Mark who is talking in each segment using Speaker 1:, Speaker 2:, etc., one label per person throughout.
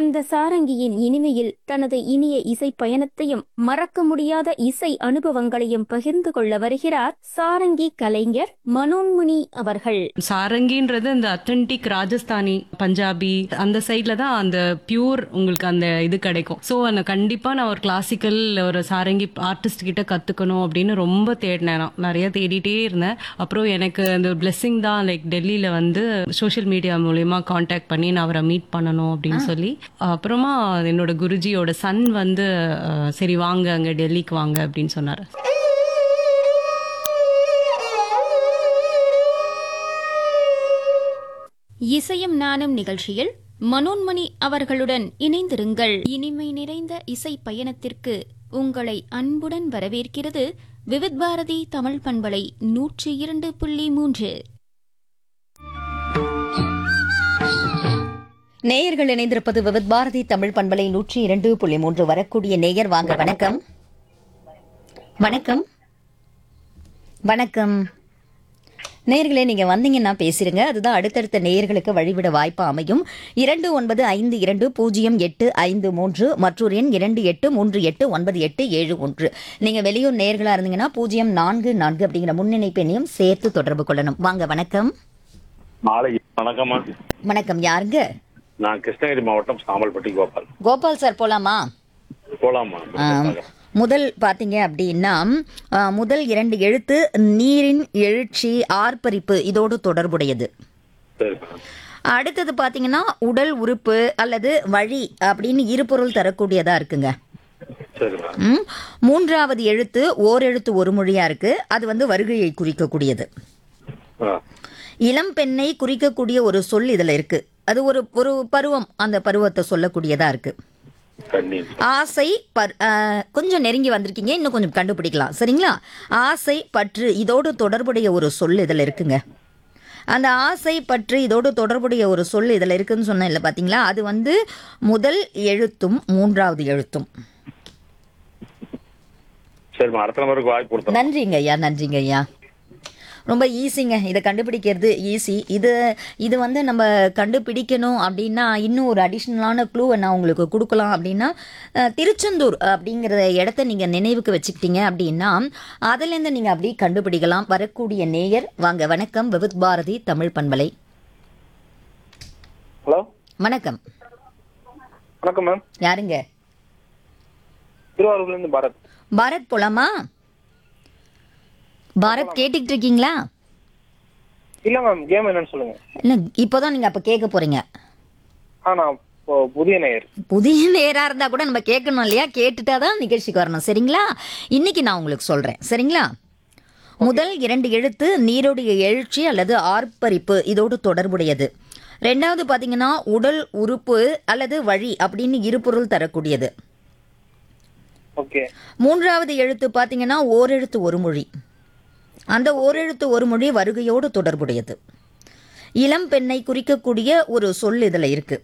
Speaker 1: அந்த சாரங்கியின் இனிமையில் தனது இனிய இசை பயணத்தையும் மறக்க முடியாத இசை அனுபவங்களையும் பகிர்ந்து கொள்ள வருகிறார் சாரங்கி கலைஞர் மனோன்முனி அவர்கள்
Speaker 2: சாரங்கின்றது அந்த அத்தன்டிக் ராஜஸ்தானி பஞ்சாபி அந்த சைட்ல தான் அந்த பியூர் உங்களுக்கு அந்த இது கிடைக்கும் ஸோ அந்த கண்டிப்பா நான் ஒரு கிளாசிக்கல் ஒரு சாரங்கி ஆர்டிஸ்ட் கிட்ட கத்துக்கணும் அப்படின்னு ரொம்ப தேடினேன் நான் நிறைய தேடிட்டே இருந்தேன் அப்புறம் எனக்கு அந்த பிளெஸிங் தான் லைக் டெல்லியில வந்து சோஷியல் மீடியா மூலியமா காண்டாக்ட் பண்ணி நான் அவரை மீட் பண்ணணும் அப்படின்னு சொல்லி அப்புறமா என்னோட குருஜியோட சன் வந்து அஹ், சரி வாங்க அங்க டெல்லிக்கு வாங்க அப்படின்னு சொன்னாரு
Speaker 1: இசையும் நானும் நிகழ்ச்சியில் மனோன்மணி அவர்களுடன் இணைந்திருங்கள் இனிமை நிறைந்த இசை பயணத்திற்கு உங்களை அன்புடன் வரவேற்கிறது விவித் பாரதி தமிழ் பண்பலை நூற்றி இரண்டு புள்ளி மூன்று
Speaker 3: நேயர்கள் இணைந்திருப்பது விவித் பாரதி தமிழ் பண்பலை நூற்றி இரண்டு புள்ளி மூன்று வரக்கூடிய நேயர் வாங்க வணக்கம் வணக்கம் வணக்கம் நேயர்களே நீங்க வந்தீங்கன்னா பேசிருங்க அதுதான் அடுத்தடுத்த நேயர்களுக்கு வழிவிட வாய்ப்பு அமையும் இரண்டு ஒன்பது ஐந்து இரண்டு பூஜ்ஜியம் எட்டு ஐந்து மூன்று மற்றொரு எண் இரண்டு எட்டு மூன்று எட்டு ஒன்பது எட்டு ஏழு ஒன்று நீங்க வெளியூர் நேயர்களா இருந்தீங்கன்னா பூஜ்ஜியம் நான்கு நான்கு அப்படிங்கிற முன்னிணைப்பு எண்ணையும் சேர்த்து தொடர்பு கொள்ளணும் வாங்க வணக்கம்
Speaker 4: நாளை வணக்கம்மா
Speaker 3: வணக்கம் யாருங்க
Speaker 4: நான் கிருஷ்ணகிரி மாவட்டம் சாமல்பட்டி கோபால்
Speaker 3: கோபால் சார் போலாமா
Speaker 4: போலாமா
Speaker 3: ஆம். முதல் பாத்தீங்க அப்படின்னா ஆ, முதல் இரண்டு எழுத்து நீரின் எழுச்சி ஆர்ப்பரிப்பு இதோடு தொடர்புடையது
Speaker 4: சரிம்மா
Speaker 3: அடுத்தது பாத்தீங்கன்னா உடல் உறுப்பு அல்லது வழி அப்படின்னு இருபொருள் தரக்கூடியதா இருக்குங்க
Speaker 4: சரிம்மா
Speaker 3: ம். மூன்றாவது எழுத்து ஓரெழுத்து ஒரு மொழியா இருக்கு அது வந்து வருகையை குறிக்கக்கூடியது
Speaker 4: ஆ
Speaker 3: இளம் பெண்ணை குறிக்கக்கூடிய ஒரு சொல் இதுல இருக்கு அது ஒரு ஒரு பருவம் அந்த பருவத்தை சொல்லக்கூடியதா இருக்கு
Speaker 4: கண்ணி
Speaker 3: ஆசை பற்- ஆ, கொஞ்சம் நெருங்கி வந்திருக்கீங்க இன்னும் கொஞ்சம் கண்டுபிடிக்கலாம் சரிங்களா ஆசை பற்று இதோடு தொடர்புடைய ஒரு சொல் இதில் இருக்குங்க அந்த ஆசை பற்று இதோடு தொடர்புடைய ஒரு சொல் இதில் இருக்குன்னு சொன்னேன் இல்லை பார்த்தீங்களா அது வந்து முதல் எழுத்தும் மூன்றாவது எழுத்தும்
Speaker 4: சரிம்மா அடுத்த நம்பருக்கு வாய்ப்பு கொடுத்தோம்
Speaker 3: நன்றிங்க ஐயா நன்றிங்க ஐயா ரொம்ப ஈஸிங்க இதை கண்டுபிடிக்கிறது ஈஸி இது இது வந்து நம்ம கண்டுபிடிக்கணும் அப்படின்னா இன்னும் ஒரு அடிஷ்னலான க்ளூவை நான் உங்களுக்கு கொடுக்கலாம் அப்படின்னா அஹ், திருச்செந்தூர் அப்படிங்கிற இடத்த நீங்கள் நினைவுக்கு வச்சுக்கிட்டீங்க அப்படின்னா அதுலேருந்து நீங்கள் அப்படி கண்டுபிடிக்கலாம் வரக்கூடிய நேயர் வாங்க வணக்கம் விவித் பாரதி தமிழ் பண்பலை
Speaker 5: ஹலோ
Speaker 3: வணக்கம்
Speaker 5: வணக்கம் மேம்
Speaker 3: யாருங்க
Speaker 5: திருவாரூர்லேருந்து பாரத்
Speaker 3: பாரத் போலாமா பாரத் கேட்டுக்கிட்டு இருக்கீங்களா
Speaker 5: இல்லை மேம் கேம் என்னன்னு சொல்லுங்க
Speaker 3: இல்லை இப்போதான் நீங்கள் அப்போ கேட்க போகிறீங்க
Speaker 5: ஆ நான் இப்போ புதிய நேயர்
Speaker 3: புதிய நேரா இருந்தா கூட நம்ம கேட்கணும் இல்லையா கேட்டுட்டா தான் நிகழ்ச்சிக்கு வரணும் சரிங்களா இன்னைக்கு நான் உங்களுக்கு சொல்றேன் சரிங்களா முதல் இரண்டு எழுத்து நீருடைய எழுச்சி அல்லது ஆர்ப்பரிப்பு இதோடு தொடர்புடையது ரெண்டாவது பாத்தீங்கன்னா உடல் உறுப்பு அல்லது வழி அப்படின்னு இருபொருள் தரக்கூடியது
Speaker 5: ஓகே
Speaker 3: மூன்றாவது எழுத்து பாத்தீங்கன்னா ஓரெழுத்து ஒரு மொழி அந்த ஓரெழுத்து ஒரு மொழி வருகையோடு தொடர்புடையது இளம் பெண்ணை குறிக்கக்கூடிய ஒரு சொல் இதுல இருக்கு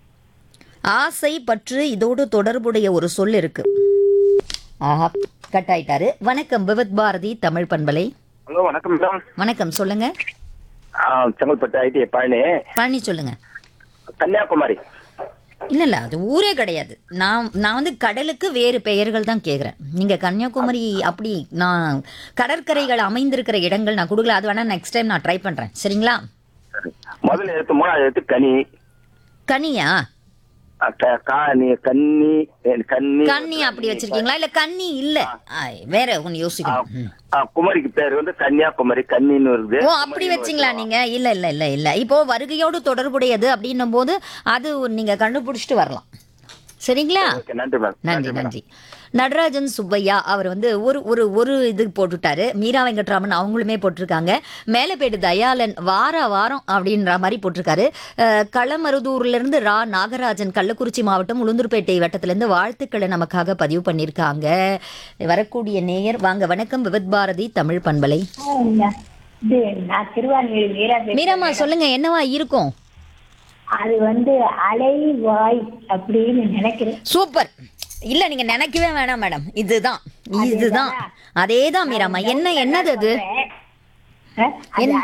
Speaker 3: ஆசை பற்று இதோடு தொடர்புடைய ஒரு சொல் இருக்கு ஆஹா கட் ஆயிட்டாரு வணக்கம் விவத் பாரதி தமிழ் பண்பலை
Speaker 5: ஹலோ வணக்கம் மேடம்
Speaker 3: வணக்கம் சொல்லுங்க
Speaker 5: செங்கல்பட்டு ஐடி பழனி
Speaker 3: பழனி சொல்லுங்க
Speaker 5: கன்னியாகுமரி
Speaker 3: இல்ல இல்ல அது ஊரே கிடையாது நான் நான் வந்து கடலுக்கு வேறு பெயர்கள் தான் கேக்குறேன் நீங்க கன்னியாகுமரி அப்படி நான் கடற்கரைகள் அமைந்திருக்கிற இடங்கள் நான் கொடுக்கல அது வேணா நெக்ஸ்ட் டைம் நான் ட்ரை பண்றேன் சரிங்களா
Speaker 5: முதல் எழுத்து மூணாவது எழுத்து கனி
Speaker 3: கனியா
Speaker 5: ஆ, க- காணி கன்னி ஏ, கன்னி
Speaker 3: கன்னி அப்படி வச்சிருக்கீங்களா இல்ல கன்னி இல்ல ஆய், வேற ஒன்னு யோசிக்கணும் ம்.
Speaker 5: ஆ, குமரிக்கு பேர் வந்து கன்னியாகுமரி கன்னின்னு வருது
Speaker 3: ஓ அப்படி வச்சிங்களா நீங்க இல்ல இல்ல இல்ல இல்ல இப்போ வருகையோடு தொடர்புடையது அப்படின்னும் போது அது நீங்க கண்டுபிடிச்சிட்டு வரலாம் சரிங்களா
Speaker 5: ஓகே நன்றி மேம்
Speaker 3: நன்றி நன்றி நடராஜன் சுப்பையா அவர் வந்து ஒரு ஒரு ஒரு இது போட்டுட்டாரு மீரா வெங்கட்ராமன் அவங்களுமே போட்டிருக்காங்க மேலப்பேடு தயாளன் வார வாரம் அப்படின்ற மாதிரி போட்டிருக்காரு அஹ், களமருதூர்ல இருந்து ரா நாகராஜன் கள்ளக்குறிச்சி மாவட்டம் உளுந்தூர்பேட்டை வட்டத்திலிருந்து வாழ்த்துக்களை நமக்காக பதிவு பண்ணியிருக்காங்க வரக்கூடிய நேயர் வாங்க வணக்கம் விவத் பாரதி தமிழ் பண்பலை
Speaker 6: இது நான் திருவான்மியூர் மீரா பேசுறேன்.
Speaker 3: மீராமா சொல்லுங்க என்னவா இருக்கும்
Speaker 6: அது வந்து அலைவாய் அப்படின்னு நினைக்கிறேன்
Speaker 3: சூப்பர் இல்ல நீங்க நினைக்கவே வேணாம் மேடம் இதுதான் இதுதான் அதேதான் மீராமா என்ன என்னது அது
Speaker 6: அஹ், அது
Speaker 3: என்ன?